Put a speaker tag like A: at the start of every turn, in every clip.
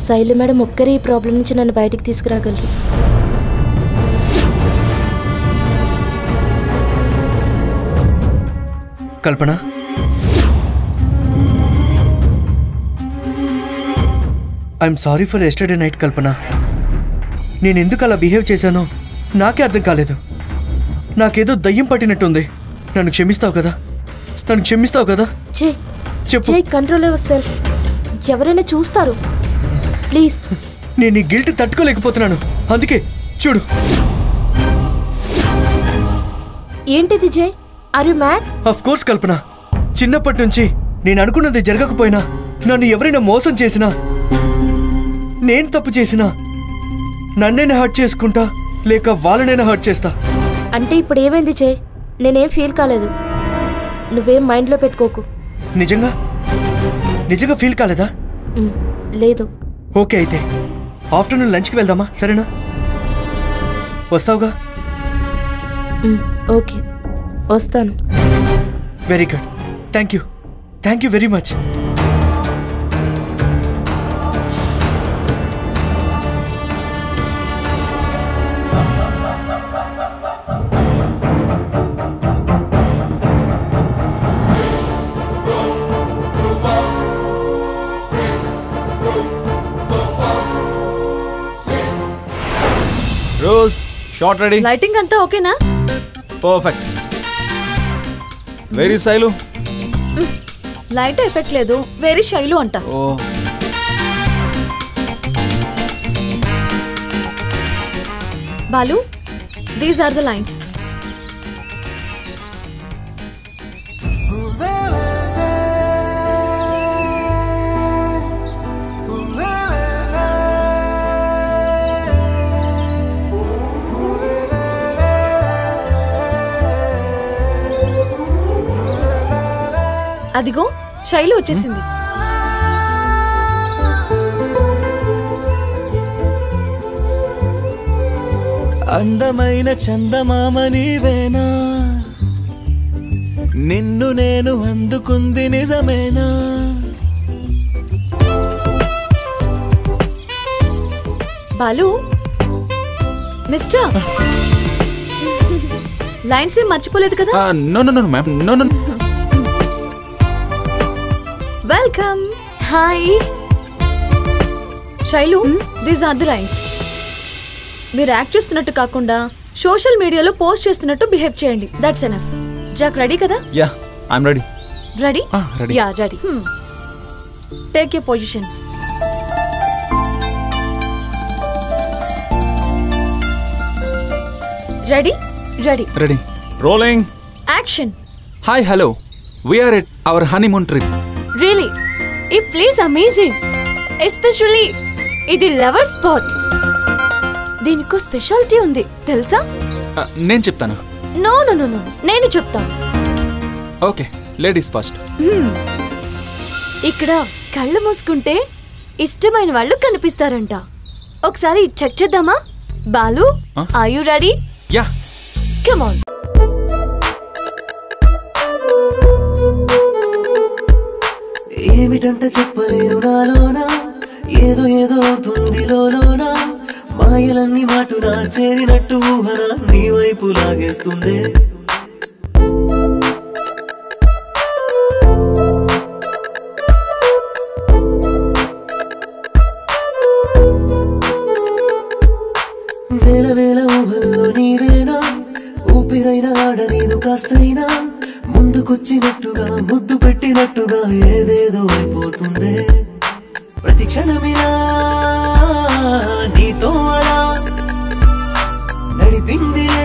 A: Shailu madam ఒక్కరే ఈ problem నుంచి నన్ను బయటికి తీసుకురాగలరు
B: Kalpana I'm sorry for yesterday night Kalpana నేను ఎందుకు అలా బిహేవ్ చేశానో నాకే అర్థం కాలేదు నాకేదో దయ్యం పట్టినట్టుంది నన్ను క్షమిస్తావు కదా నన్ను క్షమిస్తావు కదా
A: చే
B: చెప్పు
A: చే కంట్రోల్ యువర్ సెల్ఫ్ ఎవరైనా చూస్తారు ప్లీజ్
B: నేను ఈ గిల్ట్ తట్టుకోలేకపోతున్నాను అందుకే చూడు
A: ఏంటిది Jai are you mad
B: of course Kalpana చిన్నప్పటి నుంచి నేను అనుకున్నది జరగకపోయినా నన్ను ఎవరైనా మోసం చేసినా నేను తప్పు చేసినా నన్నైనా హర్ట్ చేసుకుంటా లేక వాళ్ళనైనా హర్ట్ చేస్తా
A: అంటే ఇప్పుడు ఏమైంది జే నేనేం ఫీల్ కాలేదు నువ్వేం మైండ్లో పెట్టుకోకు
B: నిజంగా నిజంగా ఫీల్ కాలేదా
A: మ్, లేదు
B: ఓకే అయితే ఆఫ్టర్నూన్ లంచ్కి వెళ్దామా సరేనా వస్తావుగా
A: మ్, ఓకే వస్తాను
B: very good thank you thank you very much
C: rose shot ready
D: lighting అంతా ఓకేనా
C: perfect very Sailu
D: light effect లేదు వెరీ శైలు అంట
C: ఓ
D: Balu these are the lines అదిగో శైలు వచ్చేసింది
E: అందమైన చందమామ నీవేనా నిన్ను నేను అందుకుంది నిజమేనా
D: బాలు మిస్టర్ లైన్స్ ఏం మర్చిపోలేదు కదా
C: no no no ma'am no no
D: welcome
A: hi
D: Shailu these are the lines మీరు యాక్ట్ చేస్తున్నట్టు కాకుండా సోషల్ మీడియాలో పోస్ట్ చేస్తున్నట్టు బిహేవ్ చేయండి దట్స్ ఎనఫ్ జాక్ రెడీ కదా
C: yeah I'm ready
D: ready
C: ready
A: yeah ready
D: take you positions ready ready
C: ready rolling
D: action
C: hi hello we are at our honeymoon trip
F: really ఈ place amazing especially ఇది lover spot దీనికో speciality ఉంది తెలుసా
C: నేను చెప్తాను
F: no no no no నేను చెప్తాను
C: okay ladies first
F: ఇక్కడ కళ్ళు మూసుకుంటే ఇష్టమైన వాళ్ళు కనిపిస్తారంట ఒకసారి చెక్ చేద్దామా Balu
C: Huh?
F: Are you ready
C: yeah
F: come on
E: ఏమిటంటే చెప్పలేను నాలోనా ఏదో ఏదో అవుతుంది లోలోనా మాయలన్నీ మాటున చేరినట్టు ఊహన నీ వైపు లాగేస్తుందే వేల వేల ఊహల్లో నీవేనా ఊపిరైన ఆడనీదు కాస్తైనా ముందుకొచ్చినట్టుగా ముద్దు పెట్టినట్టుగా ఏదేదో అయిపోతుందే ప్రతి క్షణమిలా నీతో అలా నడిపిందిలే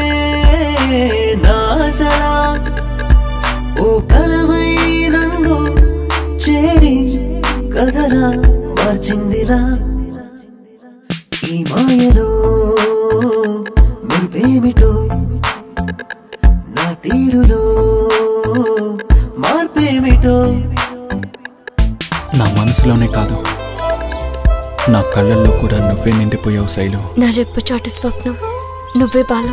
E: నాసలా ఓ కలవై నన్ను చేరి కథలా మార్చిందిలా ఈ మాయలో మురిపేమిటో నా తీరులో మార్పేమిటో
C: నా మనసులోనే కాదు నా కళ్ళల్లో కూడా నువ్వే నిండిపోయావు శైలు
F: నా రెప్పచాటు స్వప్నం నువ్వే బాలు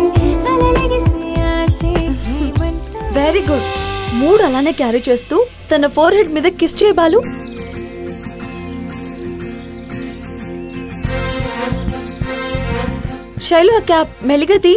D: వెరీ గుడ్ మూడ్ అలానే క్యారీ చేస్తూ తన ఫోర్ హెడ్ మీద కిస్ చేయ బాలు శైలు ఆ క్యాప్ మెల్లిగా తీ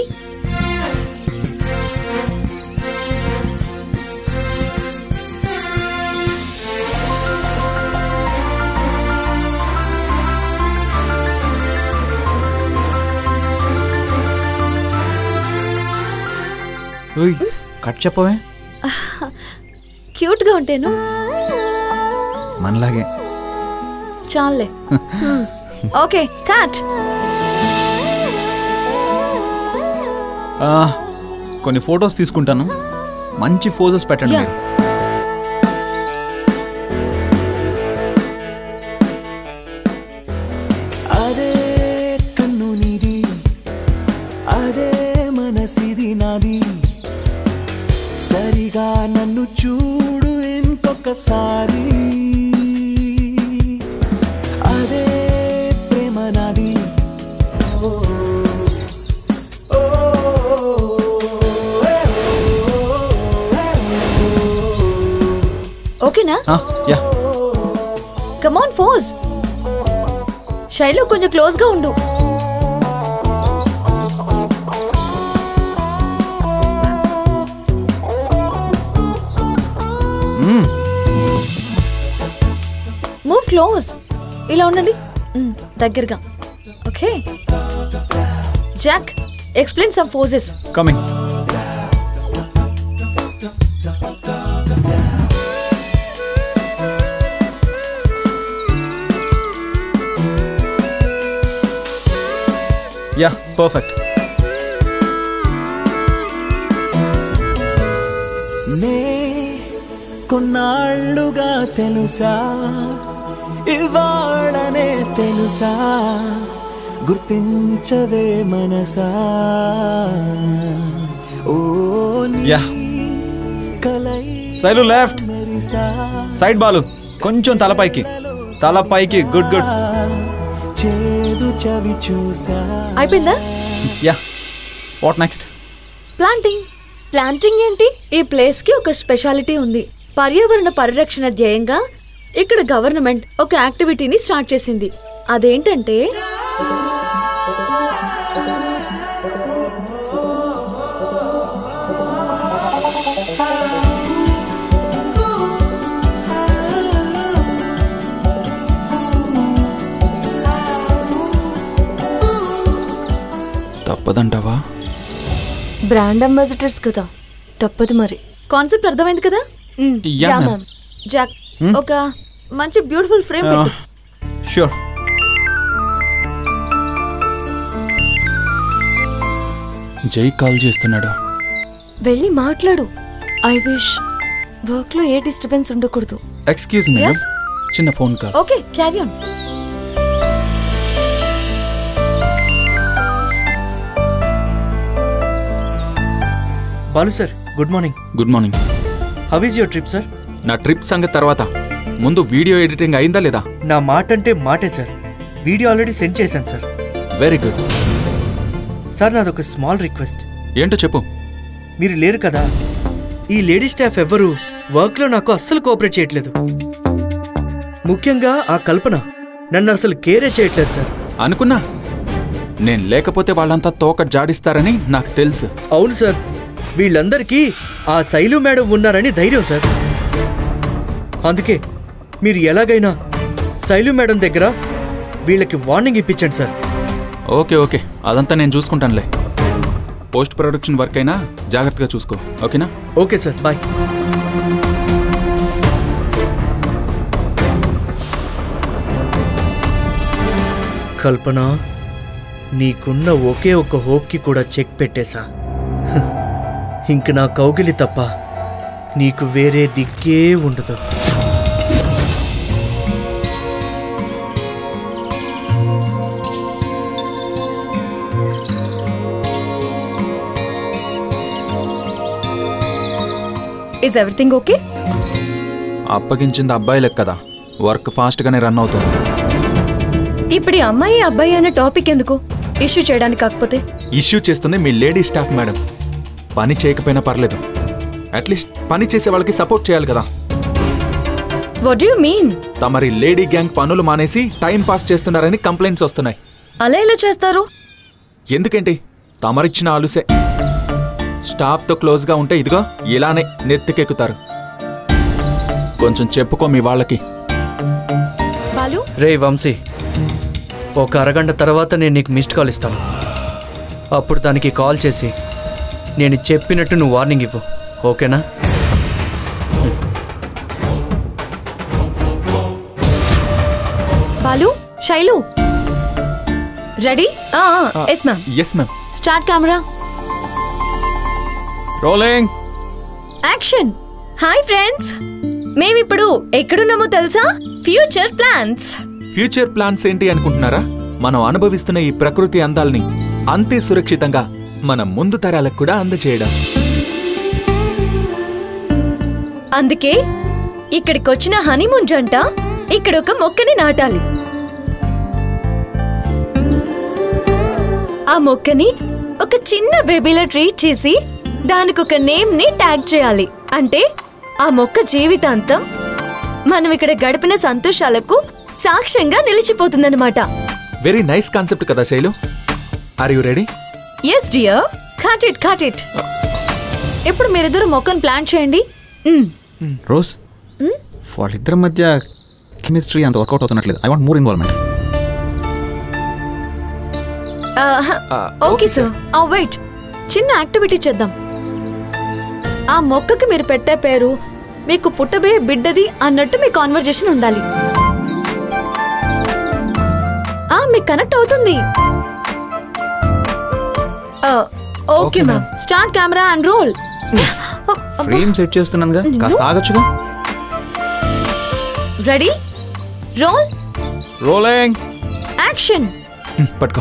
C: ఓయ్ కట్ చెప్పవే
D: క్యూట్ గా ఉంటేను
C: మనలాగే
D: చాలే ఓకే కాట్
C: ఆ, కొన్ని ఫొటోస్ తీసుకుంటాను మంచి ఫోజెస్ పెట్టండి
D: Yeah.
C: మీరు
E: అదే కన్ను నీది అదే మనసిది నాది సరిగా నన్ను చూడు ఇంకొకసారి అదే ప్రేమ నాది ఓ, ఓ,
D: ఓకేనా
C: ఆ, యా
D: కమాన్ ఫోజ్ శైలు కొంచెం క్లోజ్ గా ఉండు
C: మ్మ్.
D: మూవ్ క్లోజ్ ఇలా ఉండండి మ్, దగ్గరగా okay Jack explain some poses
C: coming yeah perfect
E: నే కొన్నాళ్ళుగా తెలుసా ఇవాళనే తెలుసా గుర్తించవే మనసా ఓ నీ
C: Yeah.
E: కలై
C: శైలు లెఫ్ట్
E: మెరిసా
C: సైడ్ బాలు కొంచెం తలపైకి తలపైకి గుడ్ గుడ్
E: చేదు చవి చూసా
D: అయిపోయిందా
C: yeah what next
D: planting
F: planting ఏంటి
D: ఈ ప్లేస్ కి ఒక స్పెషాలిటీ ఉంది పర్యావరణ పరిరక్షణ ధ్యేయంగా ఇక్కడ గవర్నమెంట్ ఒక యాక్టివిటీని స్టార్ట్ చేసింది అదేంటంటే
C: తప్పదంటావా
F: బ్రాండ్ అంబాసిడర్స్ కదా తప్పదు మరి
D: కాన్సెప్ట్ అర్థమైంది కదా
F: మ్,
C: Yeah,
F: yeah
C: ma'am.
F: Ma'am
D: Jack ఒక మంచి బ్యూటిఫుల్ ఫ్రేమ్ పెట్టు
C: షూర్ జై కాల్ చేస్తున్నాడు
F: వెళ్ళి మాట్లాడు ఐ విష్ వర్క్ లో ఏ డిస్టర్బెన్స్ ఉండకూడదు
C: ఎక్స్క్యూజ్ మీ
D: Yes?
C: చిన్న phone call
D: okay carry on
B: Balu sir good morning
C: good morning
B: how is your trip sir
C: నా ట్రిప్ సంగతి తర్వాత ముందు వీడియో ఎడిటింగ్ అయిందా లేదా
B: నా మాట అంటే మాటే సార్ వీడియో ఆల్రెడీ సెండ్ చేశాను సార్
C: వెరీ గుడ్
B: సార్ నాదొక స్మాల్ రిక్వెస్ట్
C: ఏంటో చెప్పు
B: మీరు లేరు కదా ఈ లేడీ స్టాఫ్ ఎవ్వరూ వర్క్లో నాకు అస్సలు కోఆపరేట్ చేయట్లేదు ముఖ్యంగా ఆ కల్పన నన్ను అసలు కేరే చేయట్లేదు సార్
C: అనుకున్నా నేను లేకపోతే వాళ్ళంతా తోక జాడిస్తారని నాకు తెలుసు
B: అవును సార్ వీళ్ళందరికీ ఆ శైలు మేడం ఉన్నారని ధైర్యం సార్ అందుకే మీరు ఎలాగైనా శైలు మేడం దగ్గర వీళ్ళకి వార్నింగ్ ఇప్పించండి సార్
C: ఓకే ఓకే అదంతా నేను చూసుకుంటానులే పోస్ట్ ప్రొడక్షన్ వర్క్ అయినా జాగ్రత్తగా చూసుకో ఓకేనా
B: ఓకే సార్ బాయ్ కల్పన నీకున్న ఒకే ఒక హోప్కి కూడా చెక్ పెట్టేశా హ్, ఇంక నా కౌగిలి తప్ప నీకు వేరే దిక్కే ఉండదు
F: ఇస్ ఎవ్రీథింగ్ ఓకే
C: అప్పగించింది అబ్బాయిలకు కదా వర్క్ ఫాస్ట్గానే రన్ అవుతుంది
F: ఇప్పుడు ఈ అమ్మాయి అబ్బాయి అనే టాపిక్ ఎందుకు ఇష్యూ చేయడానికి కాకపోతే
C: ఇష్యూ చేస్తుంది మీ లేడీ స్టాఫ్ మేడం పని చేయకపోయినా పర్లేదు అట్లీస్ట్ పని చేసే వాళ్ళకి సపోర్ట్ చేయాలి కదా
F: వాట్ యు మీన్
C: తమరి లేడీ గ్యాంగ్ పనులు మానేసి టైం పాస్ చేస్తున్నారని కంప్లైంట్స్ వస్తున్నాయి
F: అలా ఎలా చేస్తారు
C: ఎందుకేంటి తమరిచ్చిన ఆలుసే స్టాఫ్తో క్లోజ్గా ఉంటే ఇదిగో ఇలానే నెత్తికెక్కుతారు కొంచెం చెప్పుకో మీ వాళ్ళకి
F: బాలు
B: రే వంశీ ఒక అరగంట తర్వాత నేను నీకు మిస్డ్ కాల్ ఇస్తాను అప్పుడు దానికి కాల్ చేసి నేను చెప్పినట్టు నువ్వు వార్నింగ్ ఇవ్వు ఓకేనా
D: Balu Shailu ready yes ma'am
C: yes ma'am
D: start camera
C: rolling
F: action hi friends మేమిప్పుడు ఎక్కడున్నామో తెలుసా ఫ్యూచర్ ప్లాన్స్
C: ఫ్యూచర్ ప్లాన్స్ ఏంటి అనుకుంటున్నారా మనం అనుభవిస్తున్న ఈ ప్రకృతి అందాల్ని అంతే సురక్షితంగా మన ముందు తరాలకు కూడా అందచేయడం
F: అందుకే ఇక్కడికొచ్చిన హనీమూన్ జంట ఇక్కడ ఒక మొక్కని నాటాలి ఆ మొక్కని ఒక చిన్న బేబీలో ట్రీట్ చేసి దానికి ఒక నేమ్ ని ట్యాగ్ చేయాలి అంటే ఆ మొక్క జీవితాంతం మనం ఇక్కడ గడిపిన సంతోషాలకు సాక్ష్యంగా నిలిచిపోతుందన్నమాట
C: వెరీ నైస్ కాన్సెప్ట్ కదా Shailu are you ready
F: yes dear
D: cut it cut it ఇప్పుడు మీరిద్దరు మొక్కను ప్లాన్ చేయండి
G: రోజ్ వాళ్ళిద్దరి మధ్య కెమిస్ట్రీ అంత వర్కౌట్ అవుతున్నట్లేదు I want more involvement
F: okay sir
D: ఆ వెయిట్ చిన్న యాక్టివిటీ చేద్దాం ఆ మొక్కకి మీరు పెట్టే పేరు మీకు పుట్టబోయే బిడ్డది అన్నట్టు మీ కాన్వర్జేషన్ ఉండాలి ఆ మీకు కనెక్ట్ అవుతుంది
F: okay ma'am
D: start camera and roll
G: frame set చేస్తున్నానుగా కాస్త ఆగొచ్చుగా
D: రెడీ రోల్
C: రోలింగ్
D: యాక్షన్
C: పట్టుకో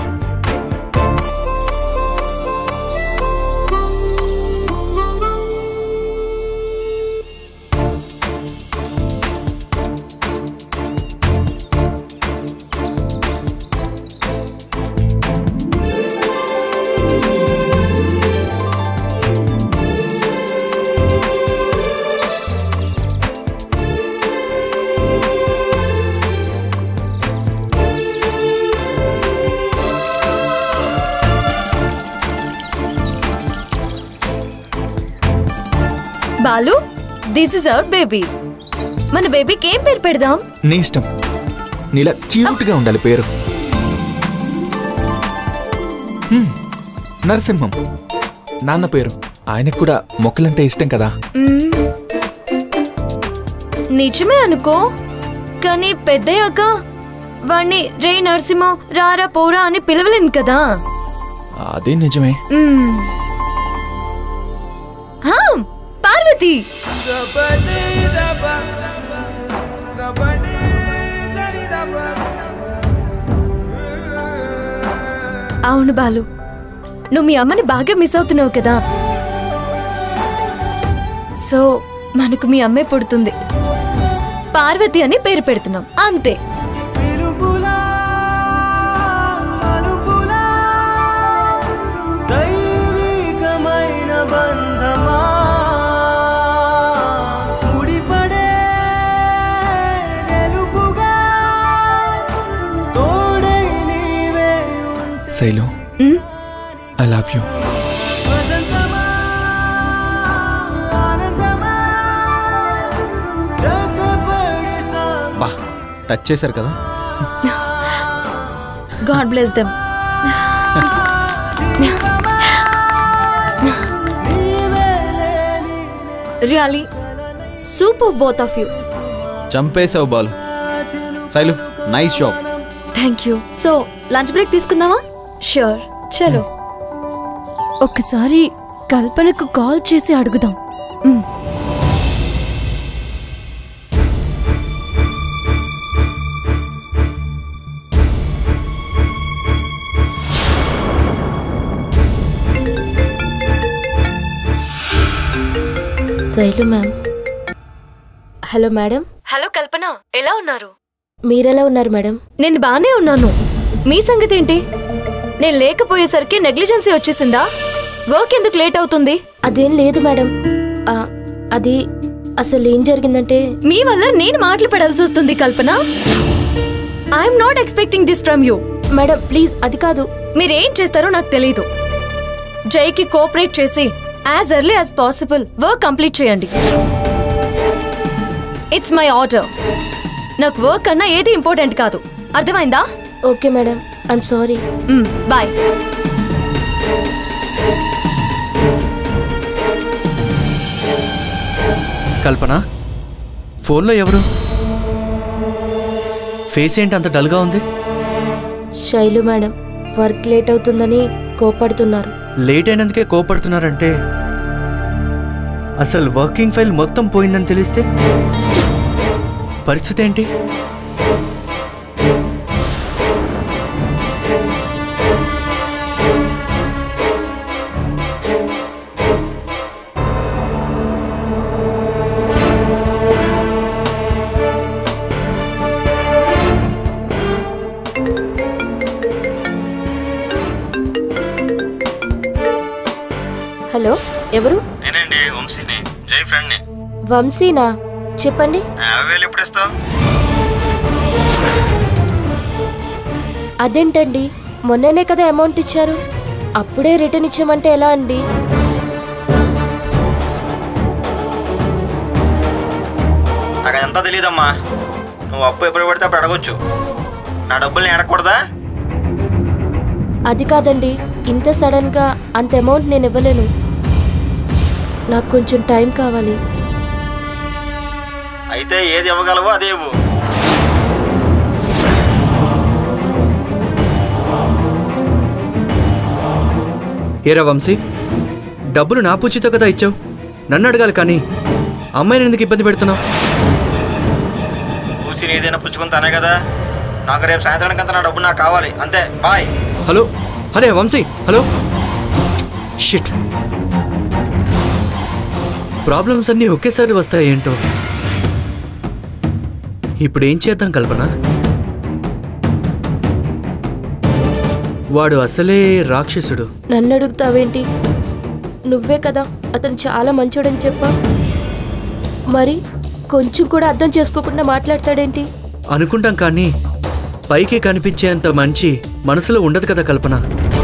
F: Balu this is our baby మన బేబీకి ఏం పేరు పెడదాం
C: నీ ఇష్టం నీలా క్యూట్ గా ఉండాలి పేరు హ్మ్, నరసింహం నాన్న పేరు ఆయనకు కూడా మొక్కలంటే ఇష్టం కదా
F: నిజమే అనుకో కానీ పెద్దయ్యాక వాణ్ణి రే నరసింహ రారా పోరా అని పిలవలేను కదా
C: అదే నిజమే
F: మ్మ్. హా, పార్వతి అవును బాలు నువ్వు మీ అమ్మని బాగా మిస్ అవుతున్నావు కదా సో మనకు మీ అమ్మే పుడుతుంది పార్వతి అని పేరు పెడుతున్నాం అంతే
E: పిలుపులా మలుపులా దైవికమైన బంధమా ముడిపడే గెలుపుగా తోడై నీవే
C: శైలు
F: మ్?
C: ఐ లవ్ యూ
E: వసంతమా ఆనందమా జగపడి సా
G: బా టచ్ చేశారు కదా
D: God bless them really super both of you
G: చంపేసావు బాల్ Shailu nice shot
D: thank you so lunch break తీసుకుందామా
F: షూర్
D: చలో
A: ఒక్కసారి కల్పనకు కాల్ చేసి అడుగుదాం Shailu ma'am hello madam
F: hello Kalpana ఎలా ఉన్నారు
A: మీరెలా ఉన్నారు మేడం
F: నేను బానే ఉన్నాను మీ సంగతి ఏంటి నేను లేకపోయేసరికి నెగ్లిజెన్సీ వచ్చేసిందా వర్క్ ఎందుకు లేట్ అవుతుంది
A: అదేం లేదు మేడం ఆ, అది అసలు ఏం జరిగిందంటే
F: మీ వల్ల నేను మాటలు పడాల్సి వస్తుంది Kalpana I'm not expecting this from you
A: madam please అది కాదు
F: మీరేం చేస్తారో నాకు తెలీదు జైకి కోఆపరేట్ చేసి as early as possible work complete చేయండి ఇట్స్ మై ఆర్డర్ నాకు వర్క్ అన్నా ఏది ఇంపార్టెంట్ కాదు అర్థమైందా
A: okay madam I'm sorry
F: bye
B: Kalpana ఫోన్లో ఎవరు ఫేస్ ఏంటి అంత డల్గా ఉంది
A: శైలు మేడం వర్క్ లేట్ అవుతుందని కోపడుతున్నారు
B: లేట్ అయినందుకే కోపడుతున్నారంటే అసలు వర్కింగ్ ఫైల్ మొత్తం పోయిందని తెలిస్తే పరిస్థితి ఏంటి
A: హలో ఎవరు
H: నేనండి వంశీని జై ఫ్రెండ్ని
A: వంశీనా చెప్పండి
H: యాభై వేలు ఎప్పుడు ఇస్తావు
A: అదేంటండి మొన్ననే కదా అమౌంట్ ఇచ్చారు అప్పుడే రిటర్న్ ఇచ్చామంటే ఎలా అండి
H: నాకు అదంతా తెలియదమ్మా నువ్వు అప్పు ఎప్పుడు పడితే అప్పుడు అడగొచ్చు నా డబ్బుల్ని అడగకూడదా
A: అది కాదండి ఇంత సడన్గా అంత అమౌంట్ నేను ఇవ్వలేను నాకు కొంచెం టైం కావాలి
H: అయితే ఏది ఇవ్వగలవో అదే ఇవ్వు
B: ఏరా వంశీ డబ్బులు నా పూచితో కదా ఇచ్చావు నన్ను అడగాలి కానీ అమ్మాయిని ఎందుకు ఇబ్బంది పెడుతున్నావు
H: కూర్చుని ఏదైనా పుచ్చుకుంటానే కదా నాకు రేపు సాయంత్రానికి అంతా నా డబ్బు నాకు కావాలి అంతే బాయ్
B: హలో అరే వంశీ హలో షిట్ ప్రాబ్లమ్స్ అన్నీ ఒకేసారి వస్తాయి ఏంటో ఇప్పుడు ఏం చేద్దాం కల్పన వాడు అసలే రాక్షసుడు
A: నన్ను అడుగుతావేంటి నువ్వే కదా అతను చాలా మంచోడని చెప్పా మరి కొంచెం కూడా అర్థం చేసుకోకుండా మాట్లాడతాడేంటి
B: అనుకుంటాం కానీ పైకి కనిపించేంత మంచి మనసులో ఉండదు కదా కల్పన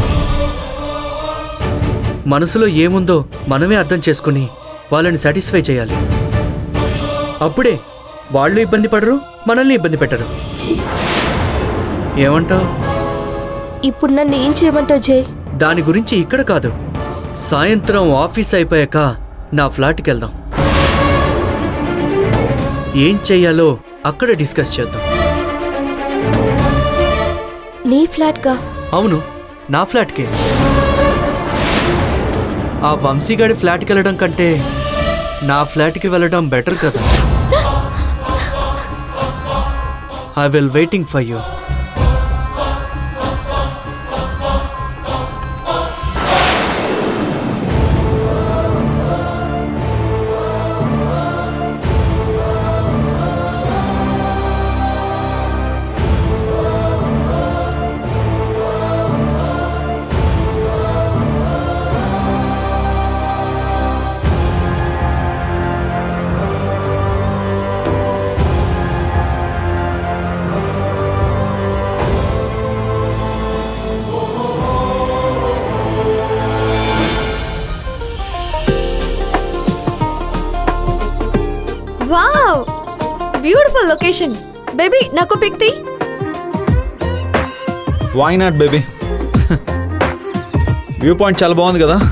B: మనసులో ఏముందో మనమే అర్థం చేసుకుని వాళ్ళని సాటిస్ఫై చేయాలి అప్పుడే వాళ్ళు ఇబ్బంది పడరు మనల్ని ఇబ్బంది పెట్టరు
A: ఛీ,
B: ఏమంటావు
A: ఇప్పుడు నన్ను ఏం చేయమంటావు జై
B: దాని గురించి ఇక్కడ కాదు సాయంత్రం ఆఫీస్ అయిపోయాక నా ఫ్లాట్కి వెళ్దాం ఏం చెయ్యాలో అక్కడ డిస్కస్ చేద్దాం
A: నీ ఫ్లాట్కా
B: అవును నా ఫ్లాట్కే ఆ వంశీగాడి ఫ్లాట్కి వెళ్ళడం కంటే నా ఫ్లాట్కి వెళ్ళడం బెటర్ కదా I will waiting for you
D: wow beautiful location baby నాకు పిక్ తీ
C: why not baby viewpoint చాలా బాగుంది కదా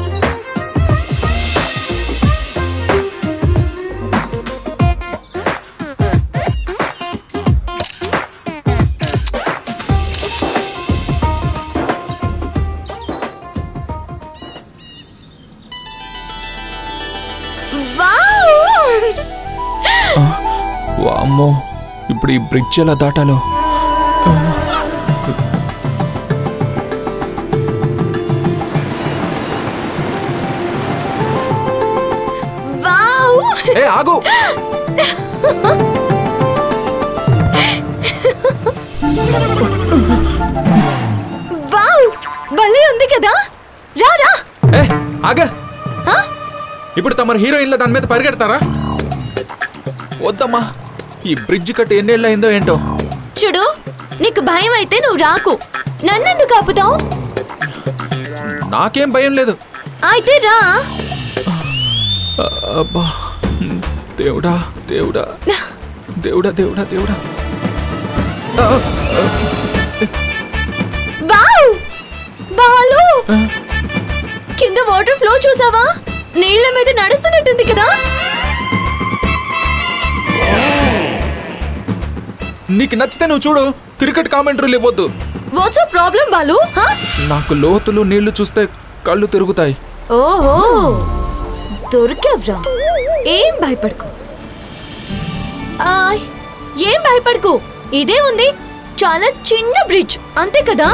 C: వామ్మో ఇప్పుడు ఈ బ్రిడ్జ్ ఎలా దాటాలో
F: వావ్
C: ఏ ఆగు
F: వావ్ భలే ఉంది కదా రా రా
C: ఏ ఆగ ఇప్పుడు తమరు హీరోయిన్ల దాని మీద పరిగెడతారా వద్దమ్మా ఈ బ్రిడ్జ్ కట్టి ఎన్నేళ్ళు అయిందో ఏంటో
F: చూడు నీకు భయం అయితే నువ్వు రాకు నన్నెందుకు ఆపుతావు
C: నాకేం భయం లేదు
F: అయితే రా
C: ఆ, అబ్బా ఉమ్, దేవుడా దేవుడా దేవుడా దేవుడా దేవుడా ఆ,
F: వావ్ బాలు కింద వాటర్ ఫ్లో చూసావా నీళ్ళ మీద నడుస్తున్నట్టుంది కదా
C: నీకు నచ్చితే నువ్వు చూడు క్రికెట్ కామెంటరీలు ఇవ్వద్దు
F: వాట్స్ ప్రాబ్లం బాలు హా?
C: నాకు లోతులు నీళ్లు చూస్తే కళ్ళు తిరుగుతాయి
F: ఓహో దొరికావ్రా ఏం భయపడకు ఆ, ఏం భయపడకు ఇదే ఉంది చాలా చిన్న బ్రిడ్జ్ అంతే కదా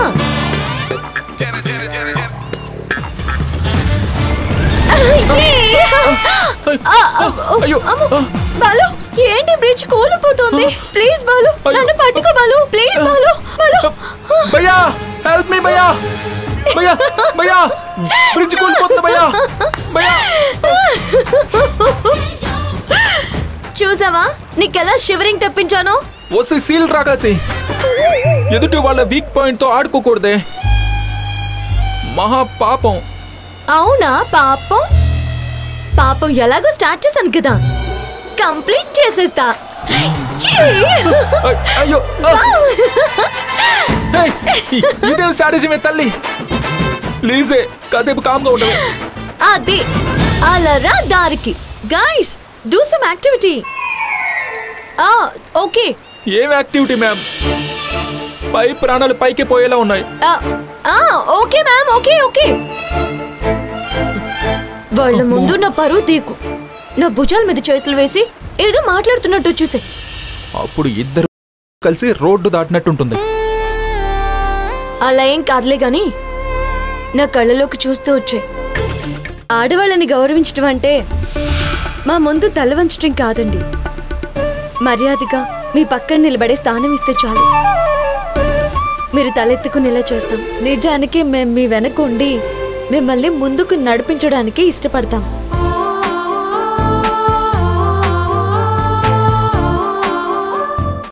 F: అయ్యే! ఆ, ఆ, ఓ,
C: అయ్యో!
F: అమ్మో! బాలు ఏంటి బ్రిడ్జ్ కూలిపోతుంది ప్లీజ్ బాలు నన్ను పట్టుకో బాలు ప్లీజ్ బాలు బాలు
C: భయ్యా హెల్ప్ మీ భయ్యా భయ్యా భయ్యా బ్రిడ్జ్ కూలిపోతుంది భయ్యా భయ్యా
F: చూసావా నీకెలా షివరింగ్ తెప్పించానో
C: వసి సీల్ రాకాసి ఎదుటి వాళ్ళ వీక్ పాయింట్ తో ఆడుకోకూడదే మహా పాపం
F: అవునా పాపం పాపం ఎలాగో స్టార్ట్ చేశాను కదా కంప్లీట్ చేసేస్తా ఛీ!
C: అయ్- అయ్యో ఆ! ఏయ్, ఇదేం శాడిజమే తల్లి ప్లీజే కాసేపు కామ్గా ఉండవు
F: అది అలా రా దారికి గైస్ డూ సమ్ యాక్టివిటీ ఆ ఓకే
C: ఏం యాక్టివిటీ మ్యామ్ పై ప్రాణాలు పైకి పోయేలా ఉన్నాయి
F: ఆ, ఆ, ఓకే మ్యామ్ ఓకే ఓకే వాళ్ళ ముందు నా పరువు తీకు నా భుజాల మీద చేతులు వేసి ఏదో మాట్లాడుతున్నట్టు చూసే
C: అప్పుడు ఇద్దరు కలిసి రోడ్డు దాటినట్టుంటుంది
F: అలా ఏం కాదులే గాని నా కళ్ళలోకి చూస్తూ వచ్చాయి ఆడవాళ్ళని గౌరవించడం అంటే మా ముందు తల వంచడం కాదండి మర్యాదగా మీ పక్కన నిలబడే స్థానం ఇస్తే చాలు మీరు తలెత్తుకునేలా చేస్తాం
D: నిజానికి మేము మీ వెనక ఉండి మిమ్మల్ని ముందుకు నడిపించడానికి ఇష్టపడతాం